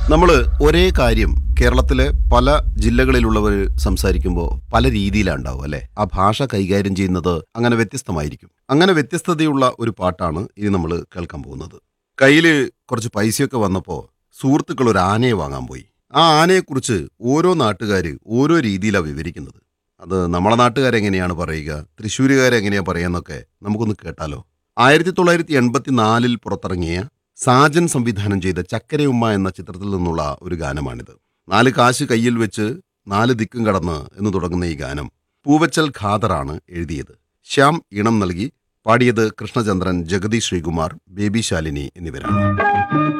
നമ്മൾ ഒരേ കാര്യം കേരളത്തിലെ പല ജില്ലകളിലുള്ളവർ സംസാരിക്കുമ്പോൾ പല രീതിയിലാണ് ഉണ്ടാവും അല്ലെ ആ ഭാഷ കൈകാര്യം ചെയ്യുന്നത് അങ്ങനെ വ്യത്യസ്തമായിരിക്കും അങ്ങനെ വ്യത്യസ്തതയുള്ള ഒരു പാട്ടാണ് ഇനി നമ്മൾ കേൾക്കാൻ പോകുന്നത് കയ്യിൽ കുറച്ച് പൈസയൊക്കെ വന്നപ്പോൾ സുഹൃത്തുക്കൾ ഒരു ആനയെ വാങ്ങാൻ പോയി ആ ആനയെക്കുറിച്ച് ഓരോ നാട്ടുകാർ ഓരോ രീതിയിലാണ് വിവരിക്കുന്നത് അത് നമ്മളെ നാട്ടുകാരെങ്ങനെയാണ് പറയുക തൃശ്ശൂരുകാരെങ്ങനെയാണ് പറയുക നമുക്കൊന്ന് കേട്ടാലോ ആയിരത്തി തൊള്ളായിരത്തി എൺപത്തി നാലിൽ പുറത്തിറങ്ങിയ സാജൻ സംവിധാനം ചെയ്ത ചക്കരയുമ്മ എന്ന ചിത്രത്തിൽ നിന്നുള്ള ഒരു ഗാനമാണിത് നാല് കാശ് കയ്യിൽ വെച്ച് നാല് ദിക്കും കടന്ന് എന്ന് തുടങ്ങുന്ന ഈ ഗാനം പൂവച്ചൽ ഖാദറാണ് എഴുതിയത് ശ്യാം ഈണം നൽകി പാടിയത് കൃഷ്ണചന്ദ്രൻ ജഗതി ശ്രീകുമാർ ബേബി ശാലിനി എന്നിവരാണ്